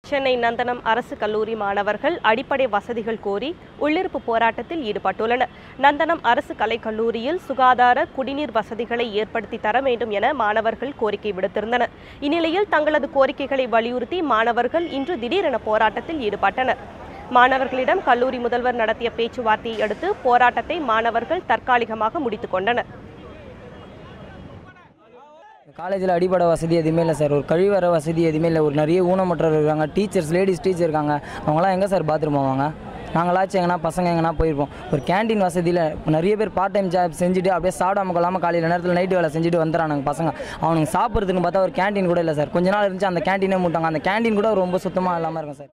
சென்னை நந்தனம் அரசு கல்லூரி மாணவர்கள் அடிப்படை வசதிகள் கோரி உள்ளிருப்பு போராட்டத்தில் ஈடுபட்டுள்ளனர் நந்தனம் அரசு கலைக் கல்லூரியில் சுகாதார குடிநீர் வசதிகளை ஏற்படுத்தி தர வேண்டும் என மாணவர்கள் கோரிக்கை விடுத்திருந்தனர் இந்நிலையில் தங்களது கோரிக்கைகளை வலியுறுத்தி மாணவர்கள் இன்று திடீரென போராட்டத்தில் ஈடுபட்டனர் மாணவர்களிடம் கல்லூரி முதல்வர் நடத்திய பேச்சுவார்த்தையை அடுத்து போராட்டத்தை மாணவர்கள் தற்காலிகமாக முடித்துக் கொண்டனர் காலேஜில் அடிப்படை வசதி எதுவுமே இல்லை சார் ஒரு கழிவற வசதி எதுவுமே இல்லை ஒரு நிறைய ஊனமற்றவர் இருக்காங்க டீச்சர்ஸ் லேடிஸ் டீச்சர் இருக்காங்க அவங்களாம் எங்கே சார் பாத்ரூம் போவாங்க நாங்களாச்சும் எங்கன்னா பசங்க எங்கன்னா போயிருப்போம் ஒரு கேண்டீன் வசதியில் நிறைய பேர் பார்ட் டைம் ஜாப் செஞ்சுட்டு அப்படியே சாப்பிடாம கொள்ளாமல் காலையில் நேரத்தில் நைட்டு வேலை செஞ்சுட்டு வந்துடுறானுங்க பசங்க அவனுங்க சாப்பிட்றதுக்கு பார்த்தா ஒரு கேண்டீன் கூட இல்லை சார் கொஞ்ச நாள் இருந்துச்சு அந்த கேண்டீனே மூட்டாங்க அந்த கேண்டீன் கூட ரொம்ப சுத்தமாக இல்லாமல் இருக்கும் சார்